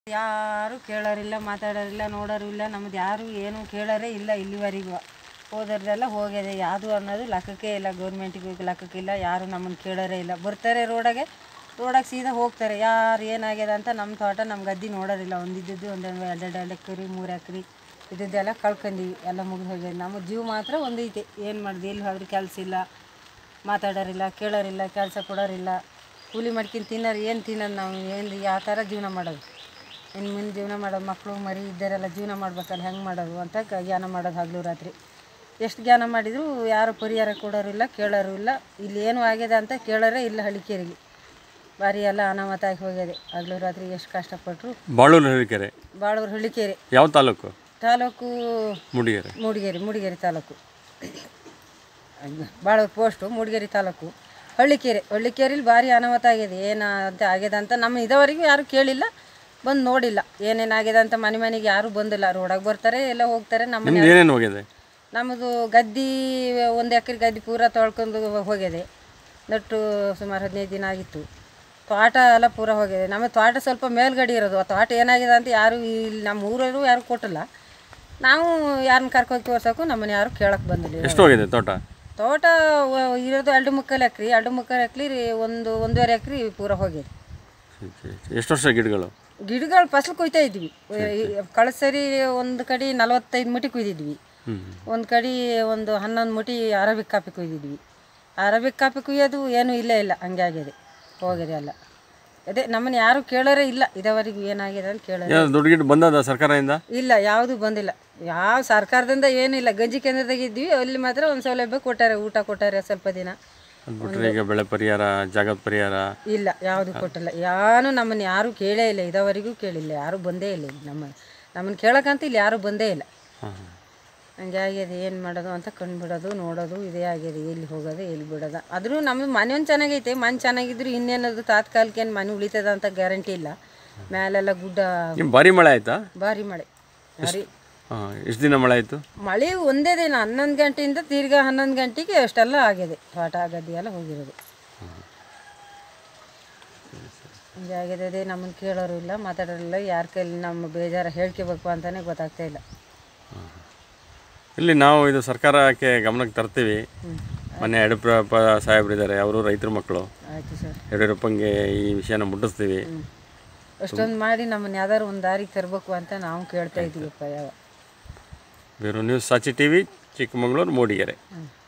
ಯಾರು ಕೇಳೋರಿಲ್ಲ ಮಾತಾಡೋರಿಲ್ಲ ನೋಡೋರು ಇಲ್ಲ ನಮ್ದು ಯಾರು ಏನು ಕೇಳೋರೇ ಇಲ್ಲ ಇಲ್ಲಿವರೆಗೂ ಹೋದವ್ರದೆಲ್ಲ ಹೋಗಿದೆ ಯಾವುದು ಅನ್ನೋದು ಲೆಕ್ಕಕ್ಕೆ ಇಲ್ಲ ಗೌರ್ಮೆಂಟಿಗೆ ಲೆಕ್ಕಕ್ಕಿಲ್ಲ ಯಾರು ನಮ್ಮನ್ನು ಕೇಳೋರೇ ಇಲ್ಲ ಬರ್ತಾರೆ ರೋಡಾಗೆ ರೋಡಾಗೆ ಸೀದಾ ಹೋಗ್ತಾರೆ ಯಾರು ಏನಾಗ್ಯದ ಅಂತ ನಮ್ಮ ತೋಟ ನಮ್ಮ ಗದ್ದೆ ನೋಡೋರಿಲ್ಲ ಒಂದಿದ್ದು ಒಂದೊಂದು ಎರಡೆರಡು ಎರಡು ಎಕರೆ ಮೂರು ಎಕರೆ ಇದ್ದದ್ದೆಲ್ಲ ಕಳ್ಕೊಂಡೀವಿ ಎಲ್ಲ ಮುಗಿದು ಹೋಗ್ಯದ ನಮ್ಮ ಜೀವ ಮಾತ್ರ ಒಂದೈತೆ ಏನು ಮಾಡಿದೆ ಎಲ್ಲಿ ಹೋದ್ರೆ ಕೆಲಸ ಇಲ್ಲ ಮಾತಾಡೋರಿಲ್ಲ ಕೇಳೋರಿಲ್ಲ ಕೆಲಸ ಕೊಡೋರಿಲ್ಲ ಕೂಲಿ ಮಾಡ್ಕೊಂಡು ತಿನ್ನೋರು ಏನು ತಿನ್ನೋದು ನಾವು ಏನು ಯಾವ ಥರ ಜೀವನ ಮಾಡೋದು ಇನ್ನು ಮುಂದೆ ಜೀವನ ಮಾಡೋದು ಮಕ್ಕಳು ಮರಿ ಇದ್ದರೆಲ್ಲ ಜೀವನ ಮಾಡ್ಬೇಕಲ್ಲ ಹೆಂಗೆ ಮಾಡೋದು ಅಂತ ಕ- ಜ್ಞಾನ ಮಾಡೋದು ಹಗಲು ರಾತ್ರಿ ಎಷ್ಟು ಜ್ಞಾನ ಮಾಡಿದರೂ ಯಾರು ಪರಿಹಾರ ಕೊಡೋರು ಇಲ್ಲ ಕೇಳೋರು ಇಲ್ಲ ಇಲ್ಲಿ ಏನು ಆಗಿದೆ ಅಂತ ಕೇಳೋರೇ ಇಲ್ಲ ಹಳಿಕೇರಿಗೆ ಭಾರಿ ಎಲ್ಲ ಅನಾಹುತ ಆಗಿ ಹೋಗಿದೆ ಹಗಲು ರಾತ್ರಿ ಎಷ್ಟು ಕಷ್ಟಪಟ್ಟರು ಬಾಳೂರು ಹರಿಕೆರೆ ಬಾಳೂರು ಹಳ್ಳಿಕೇರಿ ಯಾವ ತಾಲೂಕು ತಾಲೂಕು ಮೂಡಿಗೆರೆ ಮೂಡಿಗೆರೆ ಮೂಡಿಗೆರೆ ತಾಲೂಕು ಬಾಳೂರು ಪೋಸ್ಟು ಮೂಡಿಗೆರೆ ತಾಲೂಕು ಹಳ್ಳಿಕೆರೆ ಹಳ್ಳಿಕೆರೆಲಿ ಭಾರಿ ಅನಾಹುತ ಆಗಿದೆ ಏನು ಅಂತ ಆಗಿದೆ ಅಂತ ನಮ್ಮ ಇದುವರೆಗೂ ಯಾರು ಕೇಳಿಲ್ಲ ಬಂದು ನೋಡಿಲ್ಲ ಏನೇನಾಗಿದೆ ಅಂತ ಮನೆ ಮನೆಗೆ ಯಾರೂ ಬಂದಿಲ್ಲ ರೋಡಾಗೆ ಬರ್ತಾರೆ ಎಲ್ಲ ಹೋಗ್ತಾರೆ ನಮ್ಮ ನಿಮ್ದು ಏನೇನು ಹೋಗಿದೆ ನಮ್ಮದು ಗದ್ದೆ ಒಂದು ಎಕರೆ ಗದ್ದೆ ಪೂರ ತೊಳ್ಕೊಂಡು ಹೋಗಿದೆ ನಟ್ಟು ಸುಮಾರು ಹದಿನೈದು ದಿನ ಆಗಿತ್ತು ತೋಟ ಎಲ್ಲ ಪೂರ ಹೋಗಿದೆ ನಮ್ಮ ತೋಟ ಸ್ವಲ್ಪ ಮೇಲ್ಗಡೆ ಇರೋದು ಆ ತೋಟ ಏನಾಗಿದೆ ಅಂತ ಯಾರು ಇಲ್ಲಿ ನಮ್ಮ ಊರವರು ಯಾರು ಕೊಟ್ಟಿಲ್ಲ ನಾವು ಯಾರನ್ನ ಕರ್ಕೊಂಡು ತೋರ್ಸೋಕ್ಕೂ ನಮ್ಮನ್ನ ಯಾರು ಕೇಳಕ್ಕೆ ಬಂದಿಲ್ಲ ಎಷ್ಟು ಹೋಗಿದೆ ತೋಟ ತೋಟ ವ- ಇರೋದು ಎರಡು ಮುಕ್ಕಾಲು ಎಕ್ರೆ ಎರಡು ಮುಕ್ಕಾಲು ಎಕ್ರೆ ಒಂದು ಒಂದೂವರೆ ಎಕ್ರೆ ಪೂರ ಹೋಗಿದೆ ಎಷ್ಟು ವರ್ಷ ಗಿಡಗಳು ಗಿಡಗಳು ಫಸಲು ಕೊಯ್ತಾ ಇದ್ವಿ ಕಳೆದ ಸರಿ ಒಂದು ಕಡೆ ನಲವತ್ತೈದು ಮುಟಿ ಕುಯ್ದಿದ್ವಿ ಹ್ಞೂ ಒಂದು ಕಡೆ ಒಂದು ಹನ್ನೊಂದು ಮುಟಿ ಅರಬಿಕ್ ಕಾಫಿ ಕುಯ್ದಿದ್ವಿ ಅರಬಿಕ್ ಕಾಫಿ ಕುಯ್ಯೋದು ಏನೂ ಇಲ್ಲೇ ಇಲ್ಲ ಹಂಗೆ ಆಗಿದೆ ಹೋಗಿದೆ ಎಲ್ಲ ಅದೇ ನಮ್ಮನ್ನು ಯಾರು ಕೇಳೋರೇ ಇಲ್ಲ ಇದುವರೆಗೂ ಏನಾಗಿದೆ ಅಂತ ಕೇಳೋರು ಏನಾದ್ರು ದುಡ್ಡು ಗಿಡ್ಡು ಬಂದದ ಸರ್ಕಾರದಿಂದ ಇಲ್ಲ ಯಾವುದೂ ಬಂದಿಲ್ಲ ಯಾವ ಸರ್ಕಾರದಿಂದ ಏನಿಲ್ಲ ಗಂಜಿ ಕೇಂದ್ರದಾಗ ಇದ್ವಿ ಅಲ್ಲಿ ಮಾತ್ರ ಒಂದು ಸೌಲಭ್ಯ ಕೊಟ್ಟಾರೆ ಊಟ ಕೊಟ್ಟಾರೆ ಸ್ವಲ್ಪ ದಿನ ಅದು ಬಿಟ್ರೆ ಈಗ ಬೆಳೆ ಪರಿಹಾರ ಜಾಗದ ಪರಿಹಾರ ಇಲ್ಲ ಯಾವುದು ಕೊಟ್ಟಿಲ್ಲ ಯಾರು ನಮ್ಮನ್ನು ಯಾರೂ ಕೇಳೇ ಇಲ್ಲ ಇದುವರೆಗೂ ಕೇಳಿಲ್ಲ ಯಾರೂ ಬಂದೇ ಇಲ್ಲ ಇಲ್ಲಿ ನಮ್ಮ ನಮ್ಮನ್ನು ಕೇಳೋಕ್ಕಂತ ಇಲ್ಲಿ ಯಾರೂ ಬಂದೇ ಇಲ್ಲ ಹಾಂ ಹಾಂ ಹಂಗೆ ಆಗಿದೆ ಏನು ಮಾಡೋದು ಅಂತ ಕಂಡುಬಿಡೋದು ನೋಡೋದು ಇದೇ ಆಗಿದೆ ಎಲ್ಲಿ ಹೋಗೋದು ಎಲ್ಲಿ ಬಿಡೋದು ಆದರೂ ನಮ್ಮ ಮನೆ ಒಂದು ಚೆನ್ನಾಗೈತೆ ಮನೆ ಚೆನ್ನಾಗಿದ್ರು ಇನ್ನೇನದು ತಾತ್ಕಾಲಿಕ ಏನು ಮನೆ ಉಳಿತದ ಅಂತ ಗ್ಯಾರಂಟಿ ಇಲ್ಲ ಮೇಲೆಲ್ಲ ಗುಡ್ಡ ನಿಮ್ಮ ಭಾರಿ ಮಳೆ ಆಯಿತಾ ಭಾರಿ ಮಳೆ ಭಾರಿ ಹಾಂ ಎಷ್ಟು ದಿನ ಮಳೆ ಆಯಿತು ಮಳೆ ಒಂದೇ ದಿನ ಹನ್ನೊಂದು ಗಂಟೆಯಿಂದ ತಿರ್ಗಾ ಹನ್ನೊಂದು ಗಂಟೆಗೆ ಅಷ್ಟೆಲ್ಲ ಆಗಿದೆ ತೋಟ ಗದ್ದೆ ಎಲ್ಲ ಹೋಗಿರೋದು ಹಂಗೆ ಆಗಿದೆ ಅದೇ ನಮ್ಮನ್ನು ಕೇಳೋರು ಇಲ್ಲ ಮಾತಾಡೋರಿಲ್ಲ ಯಾರ ಕೈಲಿ ನಮ್ಮ ಬೇಜಾರ ಹೇಳ್ಕೋಬೇಕು ಅಂತಲೇ ಗೊತ್ತಾಗ್ತಾ ಇಲ್ಲ ಇಲ್ಲಿ ನಾವು ಇದು ಸರ್ಕಾರಕ್ಕೆ ಗಮನಕ್ಕೆ ತರ್ತೀವಿ ಮೊನ್ನೆ ಯಡಿಯೂರಪ್ಪ ಸಾಹೇಬ್ರಿದ್ದಾರೆ ಅವರು ರೈತರ ಮಕ್ಕಳು ಆಯಿತು ಸರ್ ಯಡಿಯೂರಪ್ಪಂಗೆ ಈ ವಿಷಯನ ಮುಟ್ಟಿಸ್ತೀವಿ ಅಷ್ಟೊಂದು ಮಾಡಿ ನಮ್ಮನ್ನು ಯಾವ್ದಾದ್ರು ಒಂದು ದಾರಿಗೆ ತರಬೇಕು ಅಂತ ನಾವು ಕೇಳ್ತಾ ಇದ್ದೀವಪ್ಪ ಯಾವ ಬೇರು ನ್ಯೂಸ್ ಸಾಚಿ ಟಿ ವಿ ಚಿಕ್ಕಮಗಳೂರು ಮೂಡಿಗೆರೆ ಹ್ಞೂ